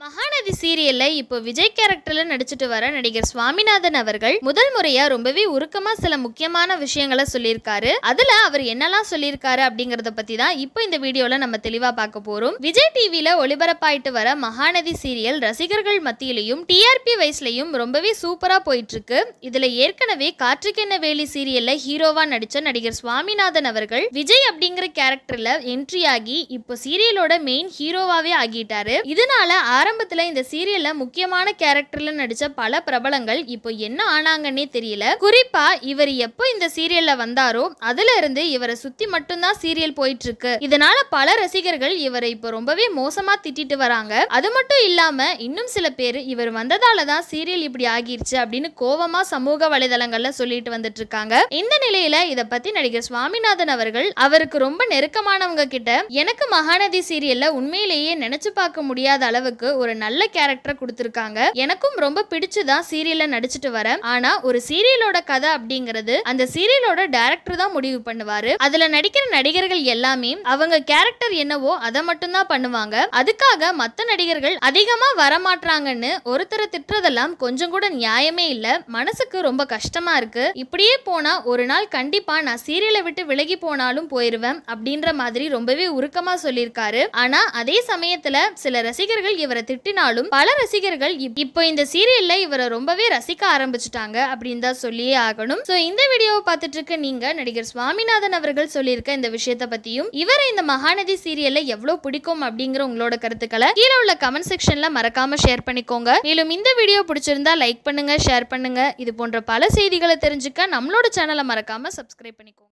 மகாநதி சீரியல்ல இப்போ விஜய் கேரக்டர்ல நடிச்சிட்டு வர நடிகர் சுவாமிநாதன் அவர்கள் முதல் முறையா ரொம்பவே உருக்கமா சில முக்கியமான விஷயங்களை சொல்லியிருக்காரு அதுல அவர் என்னெல்லாம் சொல்லியிருக்காரு அப்படிங்கறத பத்தி தான் இப்போ இந்த வீடியோல நம்ம தெளிவா பார்க்க போறோம் விஜய் டிவில ஒளிபரப்பாயிட்டு வர மகாநதி சீரியல் ரசிகர்கள் மத்தியிலையும் டிஆர்பி வயசுலயும் ரொம்பவே சூப்பரா போயிட்டு இருக்கு இதுல ஏற்கனவே காற்றுக்கென்ன வேலி சீரியல்ல ஹீரோவா நடிச்ச நடிகர் சுவாமிநாதன் அவர்கள் விஜய் அப்படிங்கிற கேரக்டர்ல என்ட்ரி ஆகி இப்போ சீரியலோட மெயின் ஹீரோவாவே ஆகிட்டாரு இதனால ஆரம்பத்துல இந்த சீரியல்ல முக்கியமான கேரக்டர்ல நடிச்ச பல பிரபலங்கள் இப்போ என்ன ஆனாங்கன்னே தெரியல குறிப்பா இவர் எப்போ இந்த சீரியல்ல வந்தாரோ அதுல இருந்து இவரை சுத்தி மட்டும்தான் சீரியல் போயிட்டு இருக்கு இதனால பல ரசிகர்கள் இவரை இப்போ ரொம்பவே மோசமா திட்டிட்டு வராங்க அது மட்டும் இல்லாம இன்னும் சில பேர் இவர் வந்ததால தான் சீரியல் இப்படி ஆகிருச்சு அப்படின்னு கோவமா சமூக வலைதளங்கள்ல சொல்லிட்டு வந்துட்டு இருக்காங்க இந்த நிலையில இத பத்தி நடிகர் சுவாமிநாதன் அவர்கள் அவருக்கு ரொம்ப நெருக்கமானவங்க கிட்ட எனக்கு மகாநதி சீரியல்ல உண்மையிலேயே நினைச்சு பார்க்க முடியாத அளவுக்கு ஒரு நல்ல கேரக்டர் கொடுத்திருக்காங்க எனக்கும் ரொம்ப பிடிச்சுதான் சீரியல்ல நடிச்சிட்டு வரேன் ஆனா ஒரு சீரியலோட கதை அப்படிங்கிறது அந்த சீரியலோட டைரக்டர் தான் முடிவு பண்ணுவாரு அதுல நடிக்கிற நடிகர்கள் எல்லாமே அவங்க கேரக்டர் என்னவோ அதை மட்டும் தான் பண்ணுவாங்க அதுக்காக மத்த நடிகர்கள் அதிகமா வரமாட்றாங்கன்னு ஒருத்தரை திட்டுறதெல்லாம் கொஞ்சம் கூட நியாயமே இல்ல மனசுக்கு ரொம்ப கஷ்டமா இருக்கு இப்படியே போனா ஒரு நாள் கண்டிப்பா நான் சீரியலை விட்டு விலகி போனாலும் போயிருவேன் அப்படின்ற மாதிரி ரொம்பவே உருக்கமா சொல்லியிருக்காரு ஆனா அதே சமயத்துல சில ரசிகர்கள் இவரை திட்டினாலும் பல ரசிகர்கள் இப்- இப்போ இந்த சீரியல்ல இவரை ரொம்பவே ரசிக்க ஆரம்பிச்சுட்டாங்க அப்படின்னு தான் சொல்லியே ஆகணும் சோ இந்த வீடியோவை பார்த்துட்டு இருக்க நீங்க நடிகர் சுவாமிநாதன் அவர்கள் சொல்லியிருக்க இந்த விஷயத்தை பத்தியும் இவரை இந்த மகாநதி சீரியல்ல எவ்வளவு பிடிக்கும் அப்படிங்கிற உங்களோட கருத்துக்களை கீழே உள்ள கமெண்ட் செக்ஷன்ல மறக்காம ஷேர் பண்ணிக்கோங்க மேலும் இந்த வீடியோ பிடிச்சிருந்தா லைக் பண்ணுங்க ஷேர் பண்ணுங்க இது போன்ற பல செய்திகளை தெரிஞ்சுக்க நம்மளோட சேனலை மறக்காம சப்ஸ்கிரைப் பண்ணிக்கோங்க